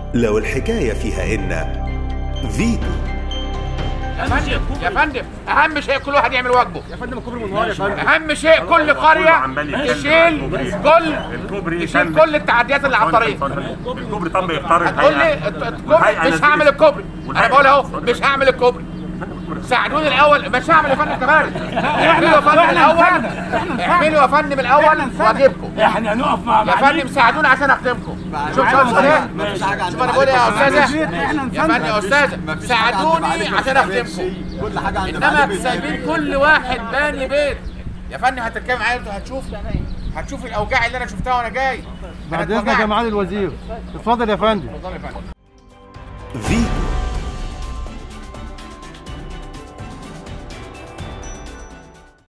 لو الحكاية فيها إن فيتو يا فندم يا فندم اهم شيء كل واحد يعمل واجبه يا فندم الكوبري منهار يا فندم اهم شيء كل قريه عمال يتكلم تشيل الكوبري. كل الكوبري تشيل كان- كل التعديات اللي على الطريق الكوبري طب يختار هتقول لي الت- الكوبري مش هعمل الكوبري انا بقول اهو مش هعمل الكوبري ساعدوني الاول مش هعمل يا فندم كمان اعملوا يا فندم الاول اعملوا يا فندم الاول واجيبكم احنا هنقف مع يا فندم ساعدوني عشان اخدمكم شوف شوف ايه مفيش حاجه شوف انا بقول ايه يا استاذه احنا يا فندم يا استاذه مفيش حاجة عند ساعدوني معالي عشان ما اخدمكم بتتعملش. كل حاجه عند انما معالي سايبين كل واحد باني بيت يا فندم هتركب معايا انت هتشوف هتشوف الاوجاع اللي انا شفتها وانا جاي بعد اذنك يا معالي الوزير اتفضل يا فندم اتفضل يا فندم فيتو